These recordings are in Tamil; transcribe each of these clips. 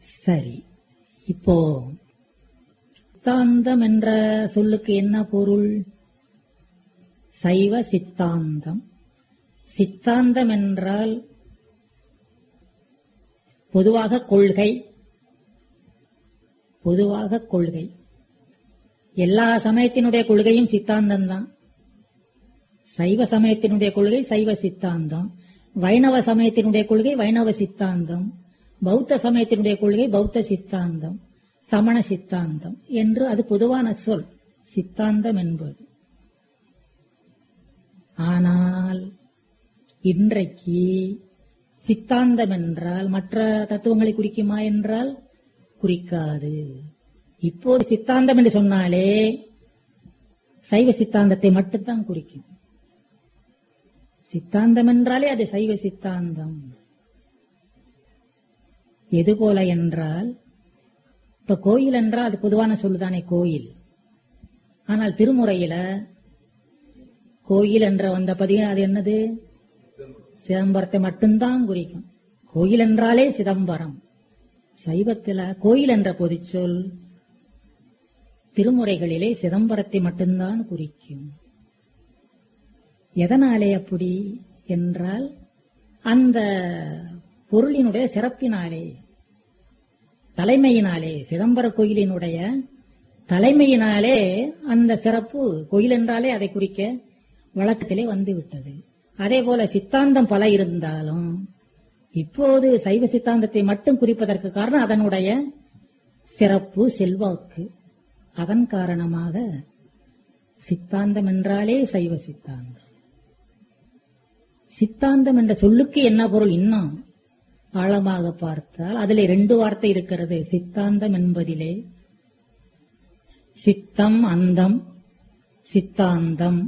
சரி இப்போ சித்தாந்தம் என்ற சொல்லுக்கு என்ன பொருள் சைவ சித்தாந்தம் சித்தாந்தம் என்றால் பொதுவாக கொள்கை பொதுவாக கொள்கை எல்லா சமயத்தினுடைய கொள்கையும் சித்தாந்தம் தான் சைவ சமயத்தினுடைய கொள்கை சைவ சித்தாந்தம் வைணவ சமயத்தினுடைய கொள்கை வைணவ சித்தாந்தம் பௌத்த சமயத்தினுடைய கொள்கை பௌத்த சித்தாந்தம் சமண சித்தாந்தம் என்று அது பொதுவான சொல் சித்தாந்தம் என்பது ஆனால் இன்றைக்கு சித்தாந்தம் என்றால் மற்ற தத்துவங்களை குறிக்குமா என்றால் குறிக்காது இப்போது சித்தாந்தம் என்று சொன்னாலே சைவ சித்தாந்தத்தை மட்டும்தான் குறிக்கும் சித்தாந்தம் என்றாலே அது சைவ சித்தாந்தம் எது போல என்றால் இப்ப கோயில் என்றால் அது பொதுவான சொல்லுதானே கோயில் ஆனால் திருமுறையில கோயில் என்ற வந்த பதிகம் அது என்னது சிதம்பரத்தை மட்டும்தான் குறிக்கும் கோயில் என்றாலே சிதம்பரம் சைவத்தில கோயில் என்ற பொதுச்சொல் திருமுறைகளிலே சிதம்பரத்தை மட்டும்தான் குறிக்கும் எதனாலே அப்படி என்றால் அந்த பொருளினுடைய சிறப்பினாலே தலைமையினாலே சிதம்பர கோயிலினுடைய தலைமையினாலே அந்த சிறப்பு கோயில் என்றாலே அதை குறிக்க வழக்கத்திலே வந்து விட்டது அதே போல சித்தாந்தம் பல இருந்தாலும் இப்போது சைவ சித்தாந்தத்தை மட்டும் குறிப்பதற்கு காரணம் அதனுடைய சிறப்பு செல்வாக்கு அதன் காரணமாக சித்தாந்தம் என்றாலே சைவ சித்தாந்தம் சித்தாந்தம் என்ற சொல்லுக்கு என்ன பொருள் இன்னும் ஆழமாக பார்த்தால் அதிலே ரெண்டு வார்த்தை இருக்கிறது சித்தாந்தம் என்பதிலே சித்தம் அந்தம் சித்தாந்தம்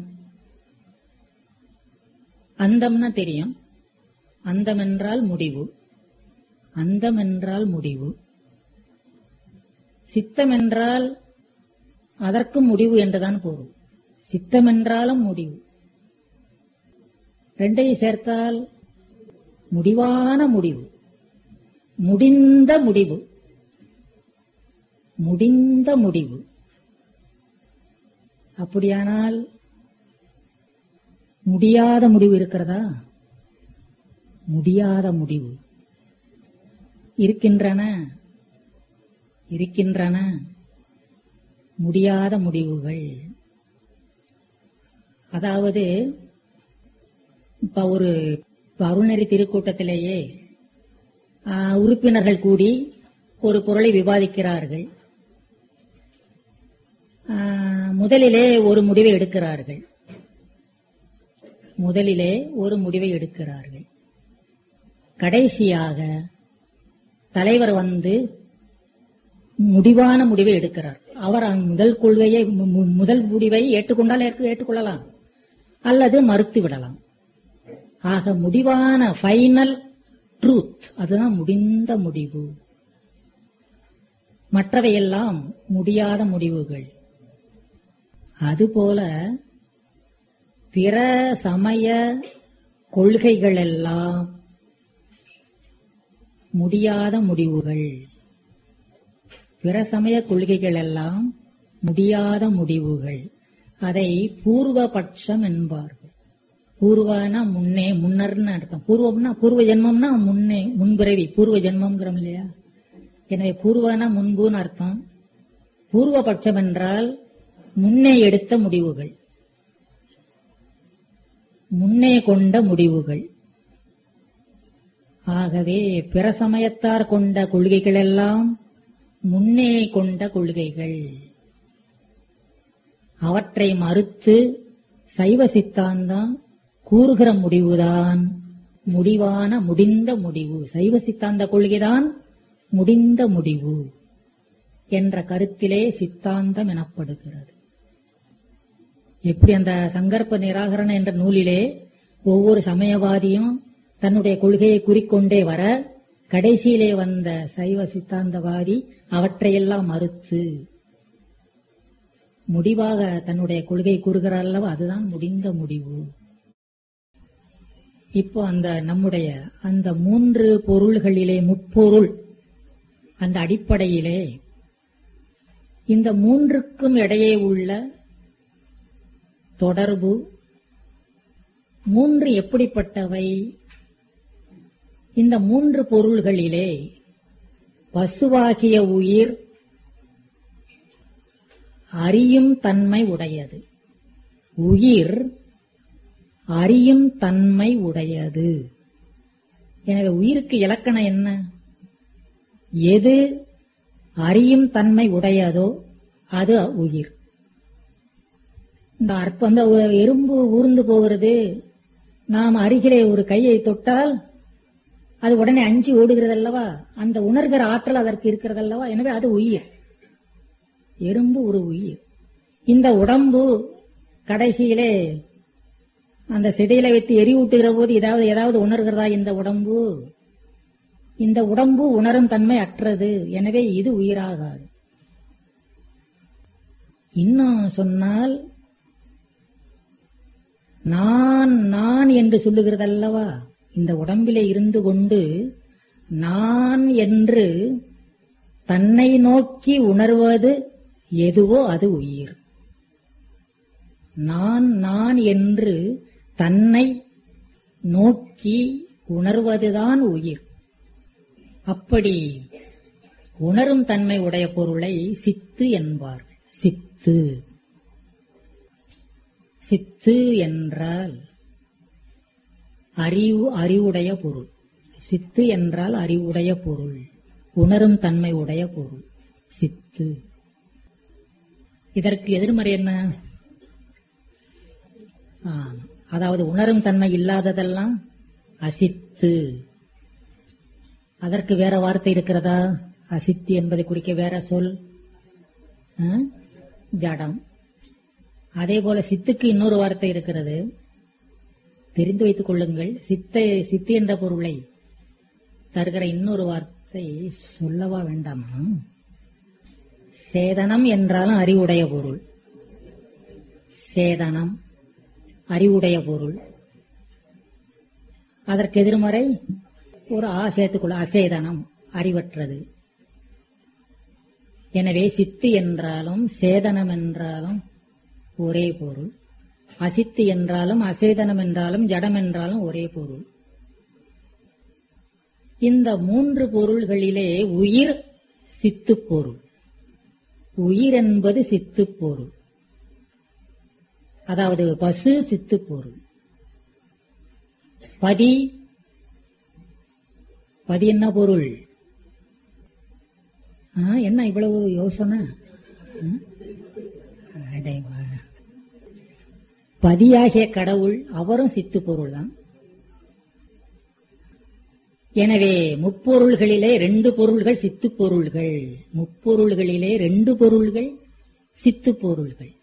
அந்தம்னா தெரியும் அந்தம் என்றால் முடிவு அந்தம் என்றால் முடிவு சித்தம் என்றால் அதற்கும் முடிவு என்றுதான் பொருள் சித்தம் என்றாலும் முடிவு ரெண்டையும் சேர்த்தால் முடிவான முடிவு முடிந்த முடிவு முடிந்த முடிவு அப்படியானால் முடியாத முடிவு இருக்கிறதா முடியாத முடிவு இருக்கின்றன இருக்கின்றன முடியாத முடிவுகள் அதாவது இப்ப ஒரு இப்ப அருள்நெறி திருக்கூட்டத்திலேயே ஆ, உறுப்பினர்கள் கூடி ஒரு பொருளை விவாதிக்கிறார்கள் ஆ, முதலிலே ஒரு முடிவை எடுக்கிறார்கள் முதலிலே ஒரு முடிவை எடுக்கிறார்கள் கடைசியாக தலைவர் வந்து முடிவான முடிவை எடுக்கிறார் அவர் அந்த முதல் கொள்கையை மு- மு- முதல் முடிவை ஏற்றுக்கொண்டால் ஏற்று- ஏற்றுக்கொள்ளலாம் அல்லது மறுத்து விடலாம் ஆக முடிவான ஃபைனல் ட்ரூத் அதுதான் முடிந்த முடிவு மற்றவையெல்லாம் முடியாத முடிவுகள் அதுபோல பிற சமய கொள்கைகள் எல்லாம் முடியாத முடிவுகள் பிற சமய கொள்கைகள் எல்லாம் முடியாத முடிவுகள் அதை பூர்வபட்சம் என்பார்கள் பூர்வனா முன்னே முன்னர்னு அர்த்தம் பூர்வம்னா பூர்வ ஜென்மம்னா முன்னே முன்பிறவி பூர்வ ஜென்மம்ங்கிறோம் இல்லையா எனவே பூர்வனா முன்புன்னு அர்த்தம் பூர்வபட்சம் என்றால் முன்னே எடுத்த முடிவுகள் முன்னே கொண்ட முடிவுகள் ஆகவே பிற சமயத்தார் கொண்ட கொள்கைகள் எல்லாம் முன்னே கொண்ட கொள்கைகள் அவற்றை மறுத்து சைவ சித்தாந்தம் கூறுகிற முடிவுதான் முடிவான முடிந்த முடிவு சைவ சித்தாந்த கொள்கைதான் முடிந்த முடிவு என்ற கருத்திலே சித்தாந்தம் எனப்படுகிறது எப்படி அந்த சங்கற்ப நிராகரணம் என்ற நூலிலே ஒவ்வொரு சமயவாதியும் தன்னுடைய கொள்கையை குறிக்கொண்டே வர கடைசியிலே வந்த சைவ சித்தாந்தவாதி அவற்றையெல்லாம் மறுத்து முடிவாக தன்னுடைய கொள்கை கூறுகிறார் அல்லவா அதுதான் முடிந்த முடிவு இப்போ அந்த நம்முடைய அந்த மூன்று பொருள்களிலே முப்பொருள் அந்த அடிப்படையிலே இந்த மூன்றுக்கும் இடையே உள்ள தொடர்பு மூன்று எப்படிப்பட்டவை இந்த மூன்று பொருள்களிலே பசுவாகிய உயிர் அறியும் தன்மை உடையது உயிர் அறியும் தன்மை உடையது எனவே உயிருக்கு இலக்கணம் என்ன எது அறியும் தன்மை உடையதோ அது உயிர் இந்த அற்ப அந்த எறும்பு ஊர்ந்து போகிறது நாம் அருகிலே ஒரு கையை தொட்டால் அது உடனே அஞ்சு ஓடுகிறது அல்லவா அந்த உணர்கிற ஆற்றல் அதற்கு இருக்கிறது அல்லவா எனவே அது உயிர் எறும்பு ஒரு உயிர் இந்த உடம்பு கடைசியிலே அந்த சிதையில வைத்து எரிவூட்டுகிற போது ஏதாவது ஏதாவது உணர்கிறதா இந்த உடம்பு இந்த உடம்பு உணரும் தன்மை அற்றது எனவே இது உயிராகாது இன்னும் சொன்னால் நான் நான் என்று சொல்லுகிறது அல்லவா இந்த உடம்பிலே இருந்து கொண்டு நான் என்று தன்னை நோக்கி உணர்வது எதுவோ அது உயிர் நான் நான் என்று தன்னை நோக்கி உணர்வதுதான் உயிர் அப்படி உணரும் தன்மை உடைய பொருளை சித்து என்பார் சித்து சித்து என்றால் அறிவு அறிவுடைய பொருள் சித்து என்றால் அறிவுடைய பொருள் உணரும் தன்மை உடைய பொருள் சித்து இதற்கு எதிர்மறை என்ன ஆம், அதாவது உணரும் தன்மை இல்லாததெல்லாம் அசித்து அதற்கு வேற வார்த்தை இருக்கிறதா அசித்து என்பதை குறிக்க வேற சொல் ஆ? ஜடம் அதே போல சித்துக்கு இன்னொரு வார்த்தை இருக்கிறது தெரிந்து வைத்துக் கொள்ளுங்கள் சித்த சித்து என்ற பொருளை தருகிற இன்னொரு வார்த்தை சொல்லவா வேண்டாமா சேதனம் என்றாலும் அறிவுடைய பொருள் சேதனம் அறிவுடைய பொருள் அதற்கு எதிர்மறை ஒரு ஆ சேர்த்துக்கொள்ள அசேதனம் அறிவற்றது எனவே சித்து என்றாலும் சேதனம் என்றாலும் ஒரே பொருள் அசித்து என்றாலும் அசேதனம் என்றாலும் ஜடம் என்றாலும் ஒரே பொருள் இந்த மூன்று பொருள்களிலே உயிர் சித்து பொருள் உயிர் என்பது சித்து பொருள் அதாவது பசு சித்து பொருள் பதி பதி என்ன பொருள் ஆ, என்ன இவ்வளவு யோசனை ஆ? அடைவா. பதியாகிய கடவுள் அவரும் சித்து பொருள் தான் எனவே முப்பொருள்களிலே ரெண்டு பொருள்கள் சித்து பொருள்கள் முப்பொருள்களிலே ரெண்டு பொருள்கள் சித்து பொருள்கள்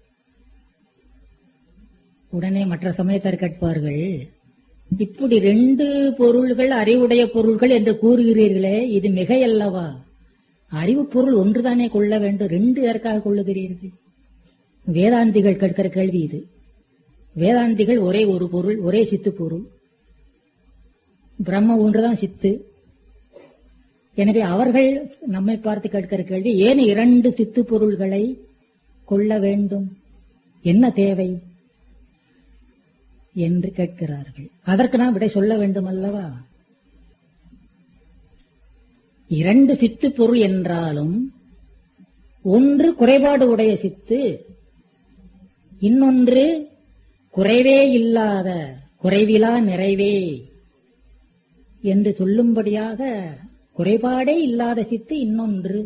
உடனே மற்ற சமயத்தர் கேட்பார்கள் இப்படி ரெண்டு பொருள்கள் அறிவுடைய பொருள்கள் என்று கூறுகிறீர்களே இது மிகையல்லவா அறிவு பொருள் ஒன்றுதானே கொள்ள வேண்டும் ரெண்டு எதற்காக கொள்ளுகிறீர்கள் வேதாந்திகள் கேட்கிற கேள்வி இது வேதாந்திகள் ஒரே ஒரு பொருள் ஒரே சித்து பொருள் பிரம்ம ஒன்றுதான் சித்து எனவே அவர்கள் நம்மை பார்த்து கேட்கிற கேள்வி ஏன் இரண்டு சித்து பொருள்களை கொள்ள வேண்டும் என்ன தேவை என்று கேட்கிறார்கள் அதற்கு நாம் விடை சொல்ல வேண்டும் அல்லவா இரண்டு சித்து பொருள் என்றாலும் ஒன்று குறைபாடு உடைய சித்து இன்னொன்று குறைவே இல்லாத குறைவிலா நிறைவே என்று சொல்லும்படியாக குறைபாடே இல்லாத சித்து இன்னொன்று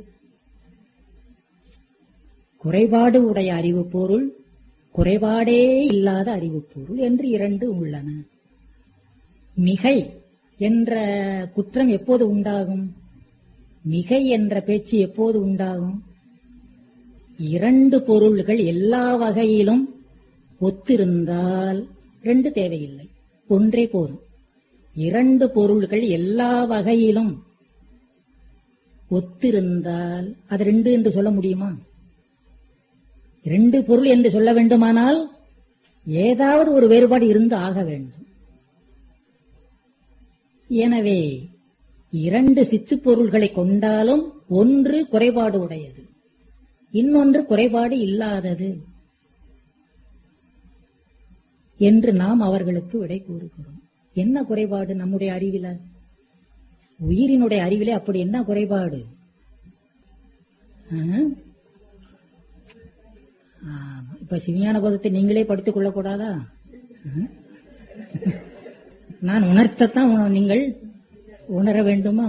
குறைபாடு உடைய அறிவு பொருள் குறைபாடே இல்லாத அறிவு பொருள் என்று இரண்டு உள்ளன மிகை என்ற குற்றம் எப்போது உண்டாகும் மிகை என்ற பேச்சு எப்போது உண்டாகும் இரண்டு பொருள்கள் எல்லா வகையிலும் ஒத்திருந்தால் ரெண்டு தேவையில்லை ஒன்றே போதும் இரண்டு பொருள்கள் எல்லா வகையிலும் ஒத்திருந்தால் அது ரெண்டு என்று சொல்ல முடியுமா இரண்டு பொருள் என்று சொல்ல வேண்டுமானால் ஏதாவது ஒரு வேறுபாடு இருந்து ஆக வேண்டும் எனவே இரண்டு சித்துப் பொருள்களை கொண்டாலும் ஒன்று குறைபாடு உடையது இன்னொன்று குறைபாடு இல்லாதது என்று நாம் அவர்களுக்கு விடை கூறுகிறோம் என்ன குறைபாடு நம்முடைய அறிவில உயிரினுடைய அறிவிலே அப்படி என்ன குறைபாடு ஆ? ஆமா. இப்ப சிவிஞான போதத்தை நீங்களே படித்துக் கொள்ளக்கூடாதா ஆ? நான் உணர்த்தத்தான் உண- நீங்கள் உணர வேண்டுமா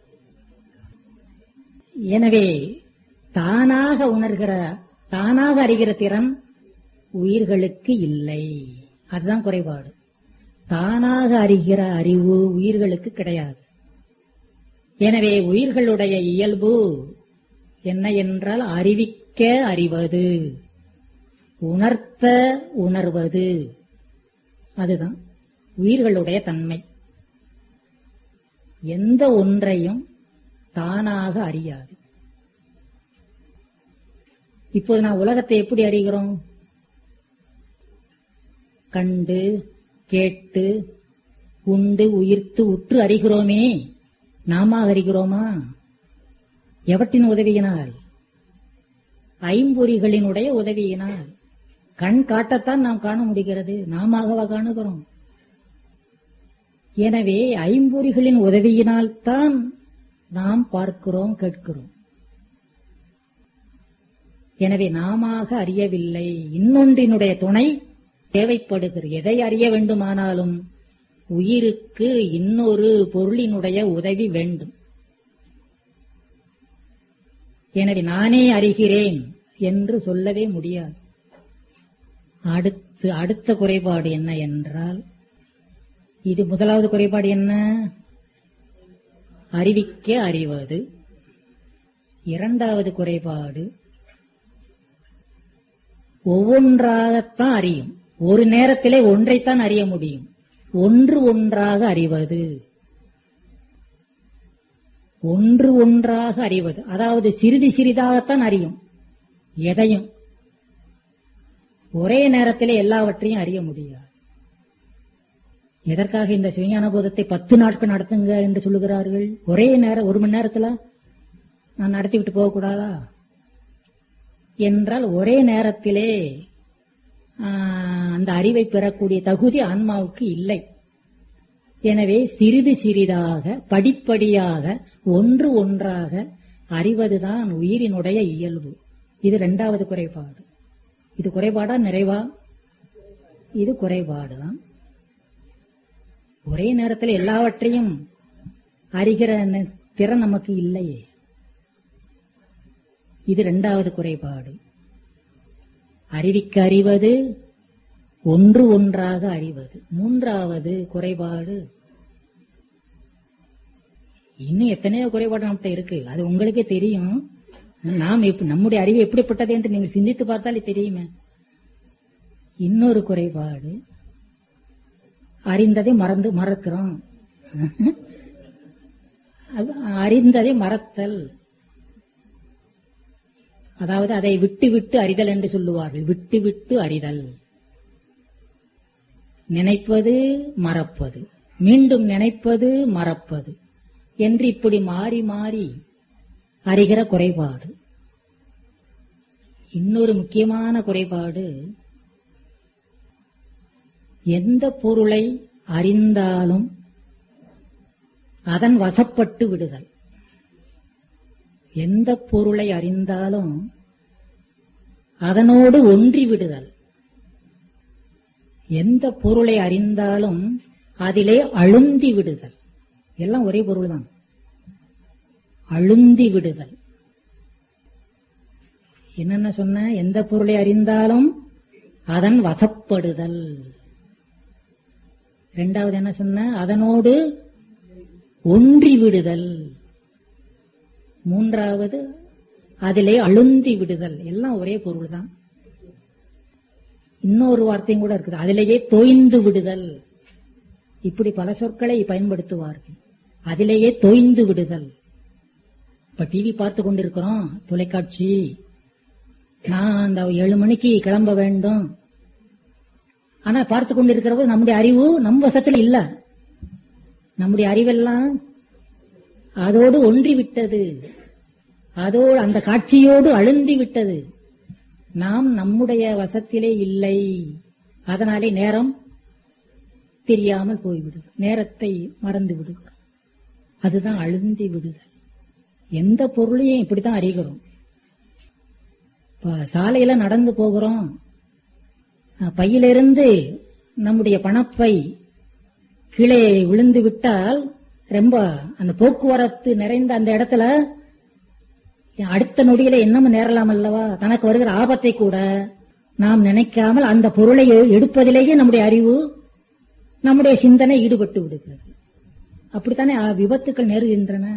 எனவே தானாக உணர்கிற தானாக அறிகிற திறன் உயிர்களுக்கு இல்லை அதுதான் குறைபாடு தானாக அறிகிற அறிவு உயிர்களுக்கு கிடையாது எனவே உயிர்களுடைய இயல்பு என்ன என்றால் அறிவிக்க அறிவது உணர்த்த உணர்வது அதுதான் உயிர்களுடைய தன்மை எந்த ஒன்றையும் தானாக அறியாது இப்போது நான் உலகத்தை எப்படி அறிகிறோம் கண்டு கேட்டு உண்டு உயிர்த்து உற்று அறிகிறோமே நாம அறிகிறோமா எவற்றின் உதவியினால் ஐம்பொறிகளினுடைய உதவியினால் கண் காட்டத்தான் நாம் காண முடிகிறது நாமவா காணுகிறோம் எனவே ஐம்பொறிகளின் உதவியினால் தான் நாம் பார்க்கிறோம் கேட்கிறோம் எனவே நாம அறியவில்லை இன்னொன்றினுடைய துணை தேவைப்படுகிறது எதை அறிய வேண்டுமானாலும் உயிருக்கு இன்னொரு பொருளினுடைய உதவி வேண்டும் எனவே நானே அறிகிறேன் என்று சொல்லவே முடியாது அடுத்து அடுத்த குறைபாடு என்ன என்றால் இது முதலாவது குறைபாடு என்ன அறிவிக்க அறிவது இரண்டாவது குறைபாடு ஒவ்வொன்றாகத்தான் அறியும் ஒரு நேரத்திலே ஒன்றைத்தான் அறிய முடியும் ஒன்று ஒன்றாக அறிவது ஒன்று ஒன்றாக அறிவது அதாவது சிறிது சிறிதாகத்தான் அறியும் எதையும் ஒரே நேரத்திலே எல்லாவற்றையும் அறிய முடியாது எதற்காக இந்த சிவஞான போதத்தை பத்து நாட்கள் நடத்துங்க என்று சொல்லுகிறார்கள் ஒரே நேரம் ஒரு மணி நேரத்துல நான் நடத்தி விட்டு போகக்கூடாதா என்றால் ஒரே நேரத்திலே ஆ, அந்த அறிவை பெறக்கூடிய தகுதி ஆன்மாவுக்கு இல்லை எனவே சிறிது சிறிதாக படிப்படியாக ஒன்று ஒன்றாக அறிவதுதான் உயிரினுடைய இயல்பு இது இரண்டாவது குறைபாடு இது குறைபாடா நிறைவா இது குறைபாடுதான் ஒரே நேரத்தில் எல்லாவற்றையும் அறிகிற ந- திறன் நமக்கு இல்லையே இது இரண்டாவது குறைபாடு அறிவிக்க அறிவது ஒன்று ஒன்றாக அறிவது மூன்றாவது குறைபாடு இன்னும் எத்தனையோ குறைபாடு நம்மகிட்ட இருக்கு அது உங்களுக்கே தெரியும் நாம் இப்ப நம்முடைய அறிவு எப்படிப்பட்டது என்று நீங்கள் சிந்தித்து பார்த்தாலே தெரியுமே இன்னொரு குறைபாடு அறிந்ததை மறந்து மறக்கிறோம் அது அறிந்ததை மறத்தல் அதாவது அதை விட்டு விட்டு அறிதல் என்று சொல்லுவார்கள் விட்டு விட்டு அறிதல் நினைப்பது மறப்பது மீண்டும் நினைப்பது மறப்பது என்று இப்படி மாறி மாறி அறிகிற குறைபாடு இன்னொரு முக்கியமான குறைபாடு எந்த பொருளை அறிந்தாலும் அதன் வசப்பட்டு விடுதல் எந்த பொருளை அறிந்தாலும் அதனோடு ஒன்றி விடுதல் எந்த பொருளை அறிந்தாலும் அதிலே அழுந்தி விடுதல் எல்லாம் ஒரே பொருள்தான் அழுந்தி விடுதல் என்னென்ன சொன்ன எந்த பொருளை அறிந்தாலும் அதன் வசப்படுதல் இரண்டாவது என்ன சொன்ன அதனோடு ஒன்றி விடுதல் மூன்றாவது அதிலே அழுந்தி விடுதல் எல்லாம் ஒரே பொருள் தான் இன்னொரு வார்த்தையும் கூட இருக்குது அதிலேயே தோய்ந்து விடுதல் இப்படி பல சொற்களை பயன்படுத்துவார்கள் அதிலேயே தோய்ந்து விடுதல் இப்ப டிவி பார்த்து கொண்டிருக்கிறோம் தொலைக்காட்சி நான் அந்த ஏழு மணிக்கு கிளம்ப வேண்டும் ஆனா பார்த்து கொண்டிருக்கிற போது நம்முடைய அறிவு நம் வசத்தில் இல்ல நம்முடைய அறிவெல்லாம் அதோடு ஒன்றி விட்டது அதோடு அந்த காட்சியோடு அழுந்தி விட்டது நாம் நம்முடைய வசத்திலே இல்லை அதனாலே நேரம் தெரியாமல் போய்விடுது நேரத்தை மறந்து விடுகிறோம் அதுதான் அழுந்தி விடுதல் எந்த பொருளையும் இப்படித்தான் அறிகிறோம் இப்ப சாலையில நடந்து போகிறோம் அஹ், பையிலிருந்து நம்முடைய பணப்பை கீழே விழுந்து விட்டால் ரொம்ப அந்த போக்குவரத்து நிறைந்த அந்த இடத்துல அடுத்த நொடியில என்னமும் நேரலாம் அல்லவா தனக்கு வருகிற ஆபத்தை கூட நாம் நினைக்காமல் அந்த பொருளை எ- எடுப்பதிலேயே நம்முடைய அறிவு நம்முடைய சிந்தனை ஈடுபட்டு விடுகிறது அப்படித்தானே அ, விபத்துக்கள் நேருகின்றன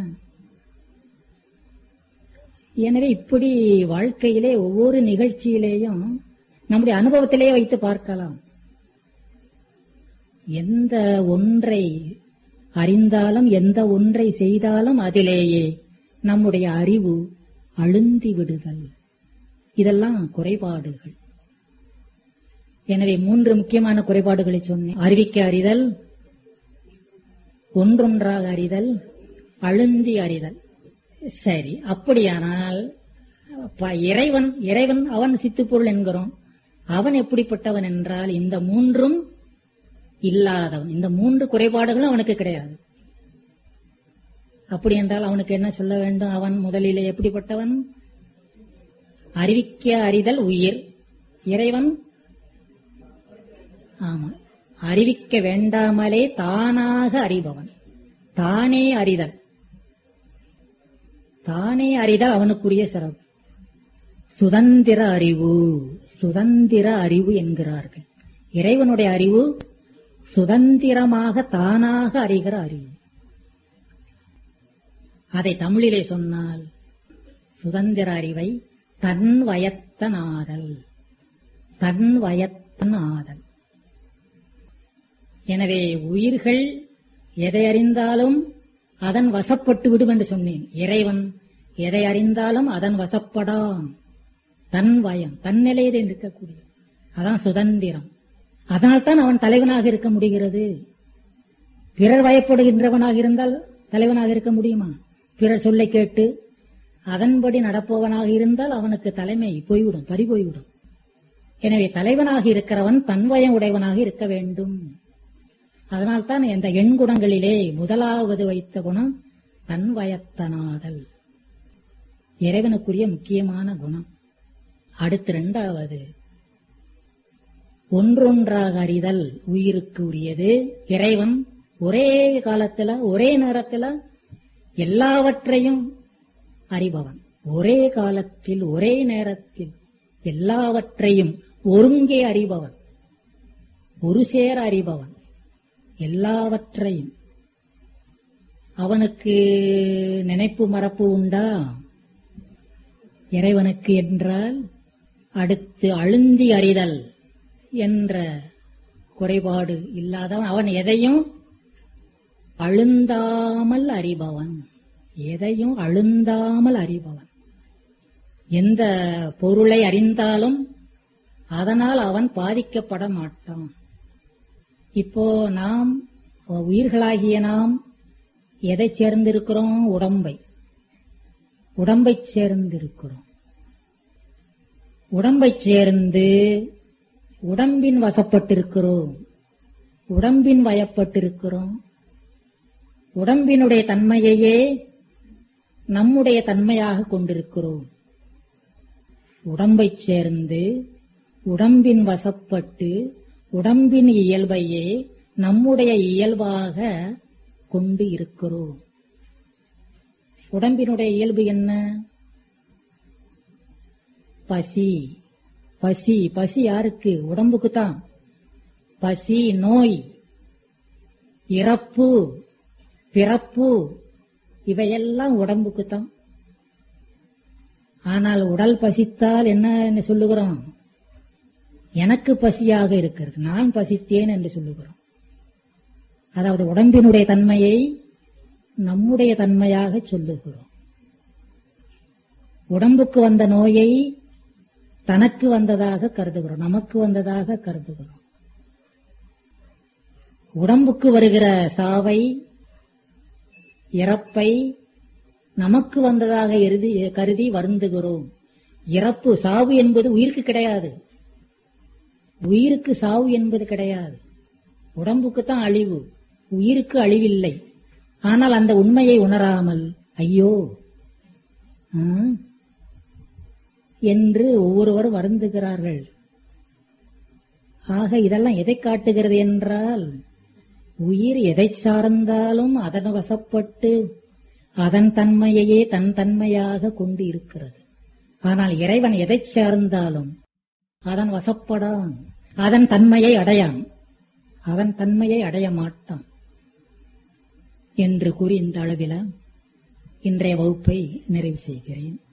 எனவே இப்படி வாழ்க்கையிலே ஒவ்வொரு நிகழ்ச்சியிலேயும் நம்முடைய அனுபவத்திலே வைத்து பார்க்கலாம் எந்த ஒன்றை அறிந்தாலும் எந்த ஒன்றை செய்தாலும் அதிலேயே நம்முடைய அறிவு அழுந்தி விடுதல் இதெல்லாம் குறைபாடுகள் எனவே மூன்று முக்கியமான குறைபாடுகளை சொன்னேன் அறிவிக்க அறிதல் ஒன்றொன்றாக அறிதல் அழுந்தி அறிதல் சரி அப்படியானால் ப- இறைவன் இறைவன் அவன் சித்துப்பொருள் என்கிறோம் அவன் எப்படிப்பட்டவன் என்றால் இந்த மூன்றும் இல்லாதவன் இந்த மூன்று குறைபாடுகளும் அவனுக்கு கிடையாது அப்படி என்றால் அவனுக்கு என்ன சொல்ல வேண்டும் அவன் முதலிலே எப்படிப்பட்டவன் அறிவிக்க அறிதல் உயிர் இறைவன் ஆமா அறிவிக்க வேண்டாமலே தானாக அறிபவன் தானே அறிதல் தானே அறிதல் அவனுக்குரிய சிறப்பு சுதந்திர அறிவு சுதந்திர அறிவு என்கிறார்கள் இறைவனுடைய அறிவு சுதந்திரமாக தானாக அறிகிற அறிவு அதை தமிழிலே சொன்னால் சுதந்திர அறிவை தன் வயத்தனாதல் தன் வயத்தன் ஆதல் எனவே உயிர்கள் எதை அறிந்தாலும் அதன் வசப்பட்டு விடும் என்று சொன்னேன் இறைவன் எதை அறிந்தாலும் அதன் வசப்படாம் தன் வயம் தன் நிலையிலே இருக்கக்கூடிய அதான் சுதந்திரம் அதனால்தான் அவன் தலைவனாக இருக்க முடிகிறது பிறர் வயப்படுகின்றவனாக இருந்தால் தலைவனாக இருக்க முடியுமா பிறர் சொல்லை கேட்டு அதன்படி நடப்பவனாக இருந்தால் அவனுக்கு தலைமை போய்விடும் பறி போய்விடும் எனவே தலைவனாக இருக்கிறவன் தன்வயம் உடையவனாக இருக்க வேண்டும் அதனால்தான் இந்த எண்குணங்களிலே முதலாவது வைத்த குணம் தன்வயத்தனாதல் இறைவனுக்குரிய முக்கியமான குணம் அடுத்து இரண்டாவது ஒன்றொன்றாக அறிதல் உயிருக்கு உரியது இறைவன் ஒரே காலத்துல ஒரே நேரத்துல எல்லாவற்றையும் அறிபவன் ஒரே காலத்தில் ஒரே நேரத்தில் எல்லாவற்றையும் ஒருங்கே அறிபவன் ஒரு சேர அறிபவன் எல்லாவற்றையும் அவனுக்கு நினைப்பு மறப்பு உண்டா இறைவனுக்கு என்றால் அடுத்து அழுந்தி அறிதல் என்ற குறைபாடு இல்லாதவன் அவன் எதையும் அழுந்தாமல் அறிபவன் எதையும் அழுந்தாமல் அறிபவன் எந்த பொருளை அறிந்தாலும் அதனால் அவன் பாதிக்கப்பட மாட்டான் இப்போ நாம் உயிர்களாகிய நாம் எதை சேர்ந்திருக்கிறோம் உடம்பை உடம்பை சேர்ந்திருக்கிறோம் உடம்பை சேர்ந்து உடம்பின் வசப்பட்டிருக்கிறோம் உடம்பின் வயப்பட்டிருக்கிறோம் உடம்பினுடைய தன்மையையே நம்முடைய தன்மையாக கொண்டிருக்கிறோம் உடம்பை சேர்ந்து உடம்பின் வசப்பட்டு உடம்பின் இயல்பையே நம்முடைய இயல்பாக கொண்டு இருக்கிறோம் உடம்பினுடைய இயல்பு என்ன பசி பசி பசி யாருக்கு உடம்புக்கு தான் பசி நோய் இறப்பு பிறப்பு இவையெல்லாம் உடம்புக்கு தான் ஆனால் உடல் பசித்தால் என்ன என்று சொல்லுகிறோம் எனக்கு பசியாக இருக்கிறது நான் பசித்தேன் என்று சொல்லுகிறோம் அதாவது உடம்பினுடைய தன்மையை நம்முடைய தன்மையாக சொல்லுகிறோம் உடம்புக்கு வந்த நோயை தனக்கு வந்ததாக கருதுகிறோம் நமக்கு வந்ததாக கருதுகிறோம் உடம்புக்கு வருகிற சாவை இறப்பை நமக்கு வந்ததாக எருதி கருதி வருந்துகிறோம் இறப்பு சாவு என்பது உயிருக்கு கிடையாது உயிருக்கு சாவு என்பது கிடையாது உடம்புக்கு தான் அழிவு உயிருக்கு அழிவில்லை ஆனால் அந்த உண்மையை உணராமல் ஐயோ ஆ, என்று ஒவ்வொருவரும் வருந்துகிறார்கள் ஆக இதெல்லாம் எதை காட்டுகிறது என்றால் உயிர் எதை சார்ந்தாலும் அதன் வசப்பட்டு அதன் தன்மையையே தன் தன்மையாக கொண்டு இருக்கிறது ஆனால் இறைவன் எதை சார்ந்தாலும் அதன் வசப்படான் அதன் தன்மையை அடையான் அதன் தன்மையை அடைய மாட்டான் என்று கூறி இந்த அளவில் இன்றைய வகுப்பை நிறைவு செய்கிறேன்